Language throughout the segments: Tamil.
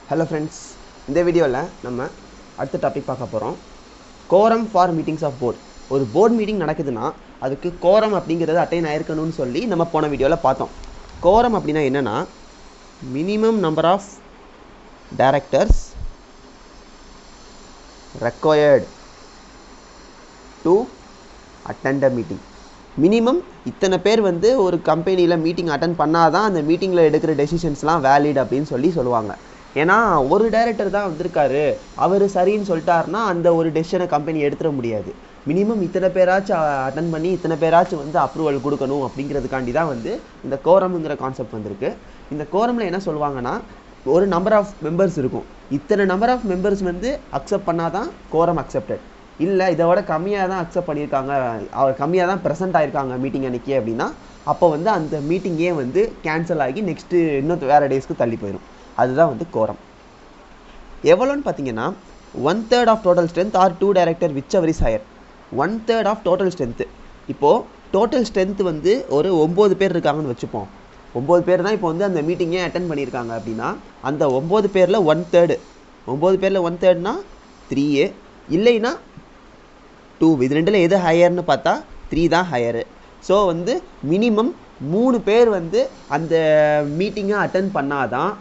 ஹலோ ஃப்ரெண்ட்ஸ் இந்த வீடியோவில் நம்ம அடுத்த டாபிக் பார்க்க போகிறோம் quorum for meetings of board ஒரு போர்ட் மீட்டிங் நடக்குதுன்னா அதுக்கு கோரம் அப்படிங்கிறது அட்டைன் ஆயிருக்கணும்னு சொல்லி நம்ம போன வீடியோவில் பார்த்தோம் கோரம் அப்படின்னா என்னென்னா minimum number of directors required to attend a meeting minimum இத்தனை பேர் வந்து ஒரு கம்பெனியில் மீட்டிங் அட்டன் பண்ணால் தான் அந்த மீட்டிங்கில் எடுக்கிற டெசிஷன்ஸ்லாம் வேலிட் அப்படின்னு சொல்லி சொல்லுவாங்க ஏன்னா ஒரு டைரக்டர் தான் வந்திருக்காரு அவர் சரின்னு சொல்லிட்டாருன்னா அந்த ஒரு டெசிஷனை கம்பெனி எடுத்துட முடியாது மினிமம் இத்தனை பேராச்சும் அட்டன் பண்ணி இத்தனை பேராச்சும் வந்து அப்ரூவல் கொடுக்கணும் அப்படிங்கிறதுக்காண்டி தான் வந்து இந்த கோரம்ங்கிற கான்செப்ட் வந்திருக்கு இந்த கோரமில் என்ன சொல்லுவாங்கன்னா ஒரு நம்பர் ஆஃப் மெம்பர்ஸ் இருக்கும் இத்தனை நம்பர் ஆஃப் மெம்பர்ஸ் வந்து அக்செப்ட் பண்ணால் தான் கோரம் அக்செப்டட் இல்லை இதை விட கம்மியாக தான் அக்செப்ட் பண்ணியிருக்காங்க அவர் கம்மியாக தான் ப்ரெசென்ட் ஆயிருக்காங்க மீட்டிங் அன்னைக்கு அப்படின்னா அப்போ வந்து அந்த மீட்டிங்கே வந்து கேன்சல் ஆகி நெக்ஸ்ட்டு இன்னும் வேறு டேஸ்க்கு தள்ளி போயிடும் அதுதான் வந்து கோரம் எவ்வளோன்னு பார்த்தீங்கன்னா one third of total strength or two director whichever is higher one third of total strength இப்போது டோட்டல் ஸ்ட்ரென்த் வந்து ஒரு ஒம்பது பேர் இருக்காங்கன்னு வச்சுப்போம் ஒம்பது பேர் தான் இப்போ வந்து அந்த மீட்டிங்கே அட்டன் பண்ணியிருக்காங்க அப்படின்னா அந்த ஒம்பது பேரில் ஒன் தேர்டு ஒம்பது பேரில் ஒன் தேர்ட்னா த்ரீ ஏ இல்லைன்னா டூ இது ரெண்டில் எது ஹையர்னு பார்த்தா த்ரீ தான் ஹையரு ஸோ வந்து மினிமம் மூணு பேர் வந்து அந்த மீட்டிங்கை அட்டன் பண்ணாதான்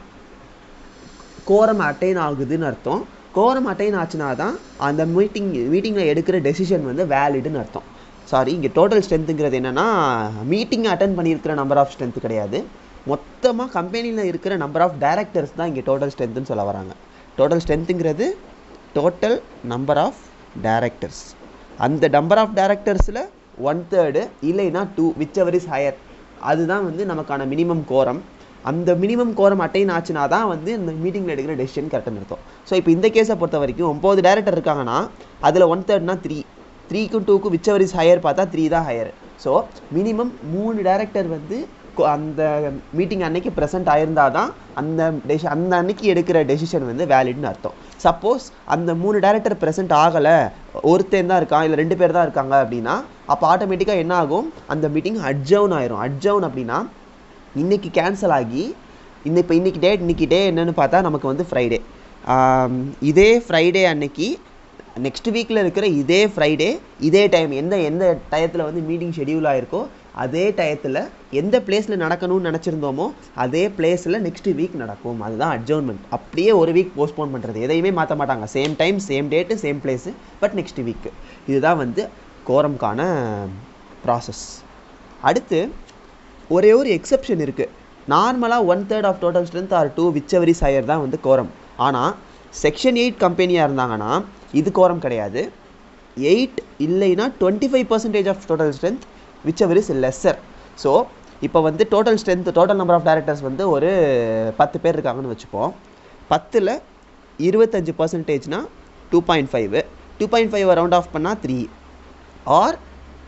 கோரம் அட்டைன் ஆகுதுன்னு அர்த்தம் கோரம் அட்டைன் ஆச்சுனா தான் அந்த மீட்டிங் மீட்டிங்கில் எடுக்கிற டெசிஷன் வந்து வேலிடுன்னு அர்த்தம் சாரி இங்கே டோட்டல் ஸ்ட்ரென்த்துங்கிறது என்னென்னா மீட்டிங் அட்டன் பண்ணியிருக்கிற நம்பர் ஆஃப் ஸ்ட்ரென்த் கிடையாது மொத்தமாக கம்பெனியில் இருக்கிற நம்பர் ஆஃப் டைரக்டர்ஸ் தான் இங்கே டோட்டல் ஸ்ட்ரென்த்துன்னு சொல்ல வராங்க டோட்டல் ஸ்ட்ரென்த்துங்கிறது டோட்டல் நம்பர் ஆஃப் டைரக்டர்ஸ் அந்த நம்பர் ஆஃப் டைரக்டர்ஸில் ஒன் தேர்டு இல்லைன்னா two whichever is higher அதுதான் வந்து நமக்கான மினிமம் கோரம் அந்த மினிமம் கோரம் அட்டைன் ஆச்சுனா தான் வந்து இந்த மீட்டிங்கில் எடுக்கிற டெசிஷன் கரெக்டாக இருக்கும் ஸோ இப்போ இந்த கேஸை பொறுத்த வரைக்கும் ஒம்பது டேரக்டர் இருக்காங்கன்னா அதில் ஒன் தேர்ட்னா த்ரீ த்ரீக்கும் டூக்கும் விச் எவர் இஸ் ஹையர் பார்த்தா த்ரீ தான் ஹையர் ஸோ மினிமம் மூணு டேரக்டர் வந்து கொ- அந்த மீட்டிங் அன்னைக்கு ப்ரெசென்ட் ஆயிருந்தால் தான் அந்த டெசி அந்த அன்னைக்கு எடுக்கிற டெசிஷன் வந்து வேலிட்னு அர்த்தம் சப்போஸ் அந்த மூணு டேரக்டர் ப்ரெசென்ட் ஆகலை ஒருத்தன் தான் இருக்கான் இல்லை ரெண்டு பேர் தான் இருக்காங்க அப்படின்னா அப்போ ஆட்டோமேட்டிக்காக என்ன ஆகும் அந்த மீட்டிங் அட்ஜவுன் ஆயிரும் அட்ஜவுன் அப்படின்னா இன்னைக்கு கேன்சல் ஆகி இன்னை இப்போ இன்னைக்கு டேட் இன்னைக்கு டே என்னன்னு பார்த்தா நமக்கு வந்து ஃப்ரைடே இதே ஃப்ரைடே அன்னைக்கு நெக்ஸ்ட் வீக்கில் இருக்கிற இதே ஃப்ரைடே இதே டைம் எந்த எந்த டயத்தில் வந்து மீட்டிங் ஷெடியூல் ஆயிருக்கோ அதே டயத்தில் எந்த பிளேஸில் நடக்கணும்னு நினச்சிருந்தோமோ அதே பிளேஸில் நெக்ஸ்ட் வீக் நடக்கும் அதுதான் அட்ஜர்ன்மெண்ட் அப்படியே ஒரு வீக் போஸ்ட்போன் பண்ணுறது எதையுமே மாற்ற மாட்டாங்க same time same date same place but next week இதுதான் வந்து கோரம்கான ப்ராசஸ் அடுத்து ஒரே ஒரு எக்ஸெப்ஷன் இருக்குது நார்மலாக one third of total strength or two whichever higher தான் வந்து கோரம் ஆனால் செக்ஷன் எயிட் கம்பெனியாக இருந்தாங்கன்னா இது கோரம் கிடையாது எயிட் இல்லைன்னா twenty five percentage of total strength whichever is lesser so இப்போ வந்து total strength total number of directors வந்து ஒரு பத்து பேர் இருக்காங்கன்னு வச்சுப்போம் பத்தில் இருபத்தஞ்சு பர்சன்டேஜ்னா two point five two point five round off பண்ணால் த்ரீ ஆர்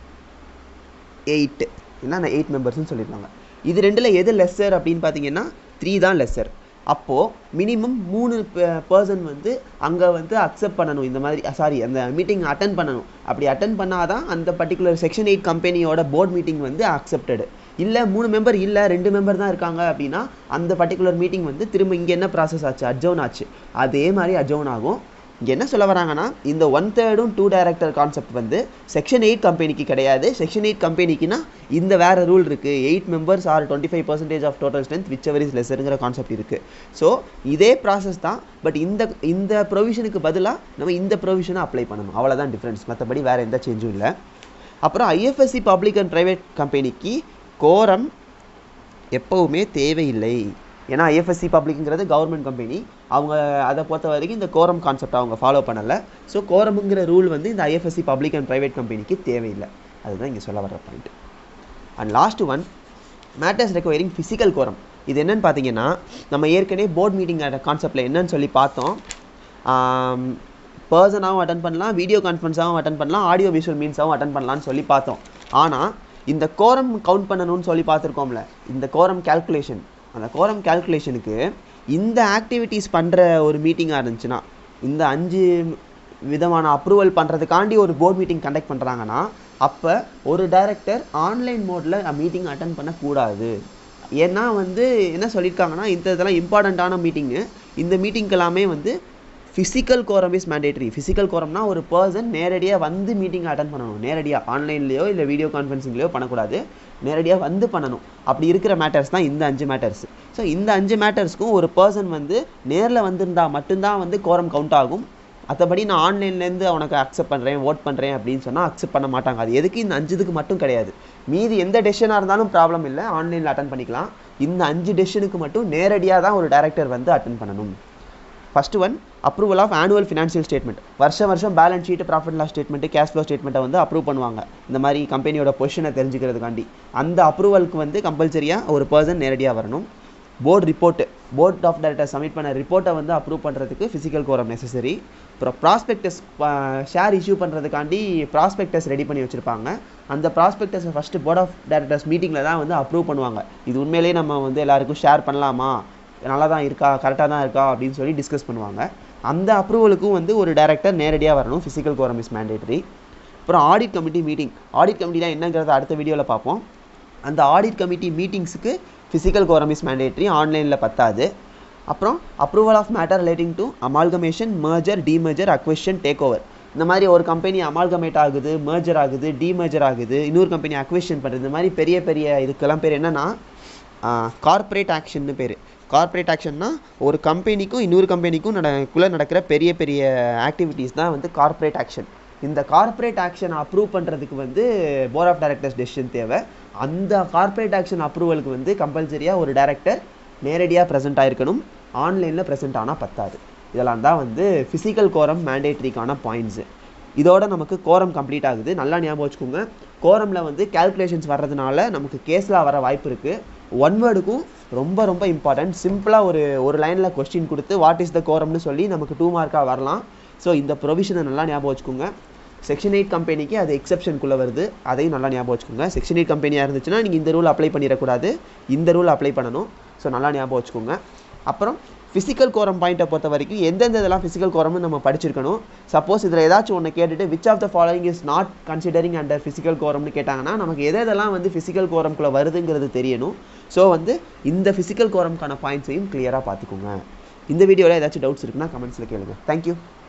எயிட்டு இல்லைன்னா எயிட் மெம்பர்ஸ்னு சொல்லியிருக்காங்க இது ரெண்டில் எது லெஸ்ஸர் அப்படின்னு பார்த்தீங்கன்னா த்ரீ தான் லெஸ்ஸர் அப்போது மினிமம் மூணு பர்சன் வந்து அங்கே வந்து அக்செப்ட் பண்ணணும் இந்த மாதிரி சாரி அந்த மீட்டிங் அட்டன் பண்ணணும் அப்படி அட்டன் பண்ணாதான் அந்த பர்டிகுலர் செக்ஷன் எயிட் கம்பெனியோட போர்ட் மீட்டிங் வந்து அக்செப்டடு இல்லை மூணு மெம்பர் இல்லை ரெண்டு மெம்பர் தான் இருக்காங்க அப்படின்னா அந்த பர்டிகுலர் மீட்டிங் வந்து திரும்ப இங்கே என்ன ப்ராசஸ் ஆச்சு அட்ஜவுன் ஆச்சு அதே மாதிரி அட்ஜவுன் ஆகும் இங்கே என்ன சொல்ல வராங்கன்னா இந்த ஒன் தேர்டும் டூ டைரக்டர் கான்செப்ட் வந்து செக்ஷன் எயிட் கம்பெனிக்கு கிடையாது செக்ஷன் எயிட் கம்பெனிக்குனா இந்த வேறு ரூல் இருக்குது eight members or twenty five percentage of total strength whichever is லெஸருங்கிற கான்செப்ட் இருக்குது ஸோ இதே ப்ராசஸ் தான் பட் இந்த இந்த ப்ரொவிஷனுக்கு பதிலாக நம்ம இந்த ப்ரொவிஷனை அப்ளை பண்ணணும் அவ்வளோதான் டிஃப்ரென்ஸ் மற்றபடி வேறு எந்த சேஞ்சும் இல்லை அப்புறம் ஐஎஃப்எஸ்சி பப்ளிக் அண்ட் ப்ரைவேட் கம்பெனிக்கு கோரம் எப்போவுமே தேவையில்லை ஏன்னா ஐஎஃப்எஸ்சி பப்ளிக்ங்கிறது கவர்மெண்ட் கம்பெனி அவங்க அதை பொறுத்த வரைக்கும் இந்த கோரம் கான்செப்ட் அவங்க ஃபாலோ பண்ணலை ஸோ கோரமுங்கிற ரூல் வந்து இந்த ஐஎஃப்எஸ்சி பப்ளிக் அண்ட் ப்ரைவேட் கம்பெனிக்கு தேவையில்லை அதுதான் இங்கே சொல்ல வர point and last one matters requiring physical quorum இது என்னன்னு பார்த்தீங்கன்னா நம்ம ஏற்கனவே போர்ட் மீட்டிங் கான்செப்டில் என்னன்னு சொல்லி பார்த்தோம் பர்சனாகவும் அட்டன் பண்ணலாம் வீடியோ கான்ஃபரன்ஸாகவும் அட்டன் பண்ணலாம் ஆடியோ விஷுவல் மீன்ஸாகவும் அட்டன் பண்ணலாம்னு சொல்லி பார்த்தோம் ஆனால் இந்த கோரம் கவுண்ட் பண்ணணும்னு சொல்லி பார்த்துருக்கோம்ல இந்த கோரம் கால்குலேஷன் அந்த கோரம் கால்குலேஷனுக்கு இந்த ஆக்டிவிட்டீஸ் பண்ணுற ஒரு மீட்டிங்காக இருந்துச்சுன்னா இந்த அஞ்சு விதமான அப்ரூவல் பண்ணுறதுக்காண்டி ஒரு போர்ட் மீட்டிங் கண்டக்ட் பண்ணுறாங்கன்னா அப்போ ஒரு டைரக்டர் ஆன்லைன் மோடில் மீட்டிங் அட்டன் பண்ணக்கூடாது ஏன்னா வந்து என்ன சொல்லியிருக்காங்கன்னா இந்த இதெல்லாம் இம்பார்ட்டண்ட்டான மீட்டிங்கு இந்த மீட்டிங்க்கு எல்லாமே வந்து physical quorum is mandatory physical கோரம்னா ஒரு பர்சன் நேரடியாக வந்து மீட்டிங் அட்டன் பண்ணணும் நேரடியாக ஆன்லைன்லேயோ இல்லை வீடியோ கான்ஃபரன்சிங்லேயோ பண்ணக்கூடாது நேரடியாக வந்து பண்ணணும் அப்படி இருக்கிற மேட்டர்ஸ் தான் இந்த அஞ்சு மேட்டர்ஸ் ஸோ இந்த அஞ்சு மேட்டர்ஸ்க்கும் ஒரு பர்சன் வந்து நேரில் வந்திருந்தா மட்டும்தான் வந்து கோரம் கவுண்ட் ஆகும் மற்றபடி நான் ஆன்லைன்லேருந்து அவனுக்கு அக்செப்ட் பண்ணுறேன் ஓட் பண்ணுறேன் அப்படின்னு சொன்னால் அக்செப்ட் பண்ண மாட்டாங்க அது எதுக்கு இந்த அஞ்சுதுக்கு மட்டும் கிடையாது மீதி எந்த டெசிஷனாக இருந்தாலும் ப்ராப்ளம் இல்லை ஆன்லைனில் அட்டன் பண்ணிக்கலாம் இந்த அஞ்சு டெசிஷனுக்கு மட்டும் நேரடியாக தான் ஒரு டேரக்டர் வந்து அட்டன் பண்ணணும் first one approval of annual financial statement வருஷம் வருஷம் balance sheet profit loss statement cash flow ஸ்டேட்மெண்ட்டை வந்து அப்ரூவ் பண்ணுவாங்க இந்த மாதிரி கம்பெனியோட பொசிஷனை தெரிஞ்சுக்கிறதுக்காண்டி அந்த அப்ரூவலுக்கு வந்து கம்பல்சரியாக ஒரு பர்சன் நேரடியாக வரணும் board report board of director submit பண்ண ரிப்போர்ட்டை வந்து அப்ரூவ் பண்ணுறதுக்கு ஃபிசிக்கல் கோரம் நெசசரி அப்புறம் ப்ராஸ்பெக்டஸ் ஷேர் இஷ்யூ பண்ணுறதுக்காண்டி ப்ராஸ்பெக்டஸ் ரெடி பண்ணி வச்சுருப்பாங்க அந்த ப்ராஸ்பெக்டஸை ஃபஸ்ட்டு போர்ட் ஆஃப் டைரக்டர்ஸ் மீட்டிங்கில் தான் வந்து அப்ரூவ் பண்ணுவாங்க இது உண்மையிலேயே நம்ம வந்து எல்லாருக்கும் ஷேர் பண்ணலாமா நல்லா தான் இருக்கா கரெக்டாக தான் இருக்கா அப்படின்னு சொல்லி டிஸ்கஸ் பண்ணுவாங்க அந்த அப்ரூவலுக்கும் வந்து ஒரு டேரக்டர் நேரடியாக வரணும் ஃபிசிக்கல் கோரம் இஸ் மேண்டேட்டரி அப்புறம் ஆடிட் கமிட்டி மீட்டிங் ஆடிட் கமிட்டினா என்னங்கிறத அடுத்த வீடியோவில் பார்ப்போம் அந்த ஆடிட் கமிட்டி மீட்டிங்ஸுக்கு ஃபிசிக்கல் கோரம் இஸ் மேண்டேட்டரி ஆன்லைனில் பத்தாது அப்புறம் approval of matter relating to amalgamation merger demerger acquisition take over இந்த மாதிரி ஒரு கம்பெனி அமால்கமேட் ஆகுது மர்ஜர் ஆகுது டிமர்ஜர் ஆகுது இன்னொரு கம்பெனி அக்வெஷன் பண்ணுறது இந்த மாதிரி பெரிய பெரிய இதுக்கெல்லாம் பேர் என்னென்னா கார்ப்பரேட் ஆக்ஷன்னு பேர் கார்ப்பரேட் ஆக்ஷன்னா ஒரு கம்பெனிக்கும் இன்னொரு கம்பெனிக்கும் நடக்குள்ளே நடக்கிற பெரிய பெரிய ஆக்டிவிட்டீஸ் தான் வந்து கார்ப்பரேட் ஆக்ஷன் இந்த கார்ப்பரேட் ஆக்ஷன் அப்ரூவ் பண்ணுறதுக்கு வந்து போர்ட் ஆஃப் டைரக்டர்ஸ் டெசிஷன் தேவை அந்த கார்ப்பரேட் ஆக்ஷன் அப்ரூவலுக்கு வந்து கம்பல்சரியாக ஒரு டைரக்டர் நேரடியாக ப்ரெசென்ட் ஆயிருக்கணும் ஆன்லைனில் ப்ரெசென்ட் ஆனால் பத்தாது இதெல்லாம் தான் வந்து ஃபிசிக்கல் கோரம் மேண்டேட்ரிக்கான பாயிண்ட்ஸு இதோட நமக்கு கோரம் கம்ப்ளீட் ஆகுது நல்லா ஞாபகம் வச்சுக்கோங்க கோரமில் வந்து கேல்குலேஷன்ஸ் வர்றதுனால நமக்கு கேஸில் வர வாய்ப்பு இருக்குது ஒன் வேர்டுக்கும் ரொம்ப ரொம்ப இம்பார்ட்டன்ட் சிம்பிளாக ஒரு ஒரு லைனில் கொஸ்டின் கொடுத்து வாட் இஸ் த கோரம்னு சொல்லி நமக்கு டூ மார்க்காக வரலாம் ஸோ இந்த ப்ரொவிஷனை நல்லா ஞாபகம் வச்சுக்கோங்க செக்ஷன் எயிட் கம்பெனிக்கு அது எக்ஸப்ஷனுக்குள்ளே வருது அதையும் நல்லா ஞாபகம் வச்சுக்கோங்க செக்ஷன் எயிட் கம்பெனியாக இருந்துச்சுன்னா நீங்கள் இந்த ரூல் அப்ளை பண்ணிடக்கூடாது இந்த ரூல் அப்ளை பண்ணணும் ஸோ நல்லா ஞாபகம் வச்சுக்கோங்க அப்புறம் ஃபிசிக்கல் கோரம் பாயிண்ட்டை பொறுத்த வரைக்கும் எந்தெந்த இதெல்லாம் ஃபிசிக்கல் கோரம்னு நம்ம படிச்சிருக்கணும் சப்போஸ் இதில் ஏதாச்சும் ஒன்று கேட்டுட்டு which of the following is not considering under physical கோரம்னு கேட்டாங்கன்னா நமக்கு எது எதெல்லாம் வந்து ஃபிசிக்கல் கோரம்குள்ளே வருதுங்கிறது தெரியணும் ஸோ வந்து இந்த ஃபிசிக்கல் கோரம்க்கான பாயிண்ட்ஸையும் கிளியராக பார்த்துக்கோங்க இந்த வீடியோவில் ஏதாச்சும் டவுட்ஸ் இருக்குன்னா கமெண்ட்ஸில் கேளுங்க தேங்க்யூ